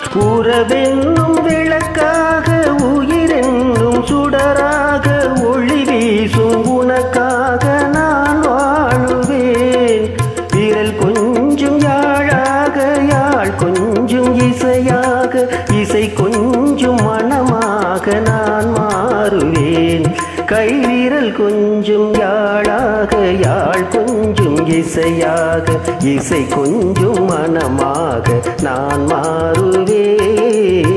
உறவென்னும் விளக்காக உயிரென்னும் சுடராக ஒளி வீசும் உனக்காக நான் வாழுவேன் விரல் கொஞ்சம் யாழாக யாழ் கொஞ்சம் இசையாக இசை கொஞ்சம் மனமாக நான் மாறுவேன் கைவிரல் கொஞ்சம் யாழாக யாழ் கொஞ்சம் இசையாக இசை கொஞ்சம் மனமாக நான் மாறுவேன்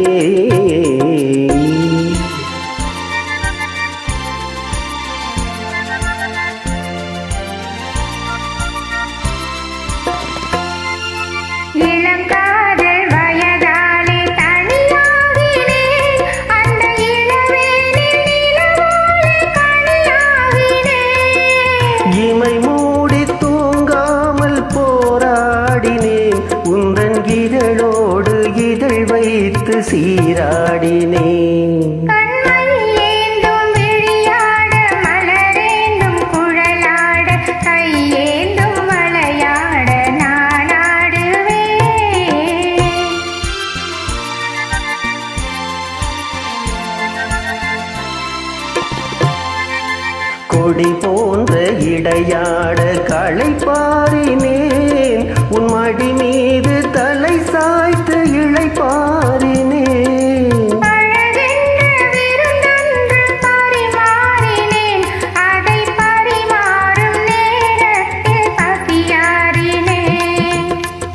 இளங்காதல் வயதாலே தனியாகினேன் அந்த இளவேனில் நிலவோடு கனியாகினேன் இமை மூடி தூங்காமல் போராடினேன் உந்தன் இதழோடு இதழ் வைத்து சீராடினேன் கண்மை ஏந்தும் விழியாட மலரேந்தும் குழலாட கையேந்தும் வளையாட நானாடுவேன் கொடி போன்ற இடையாட களை பாரினேன் உன் மடி மீது தலை சாய்த்து இழை பாரினேன் அழகென்ற விருந்தொன்று பரிமாறினேன் அதை பரிமாறும் நேரத்தில் பசியாறினேன்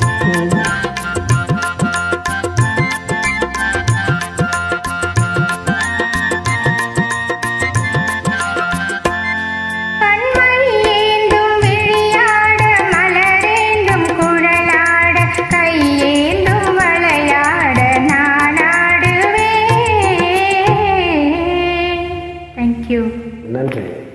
கண்மை ஏந்தும் விழியாட மலரேந்தும் குழலாட கையேந்தும் வளையாட நானாடுவேன் தேங்க்யூ நன்றி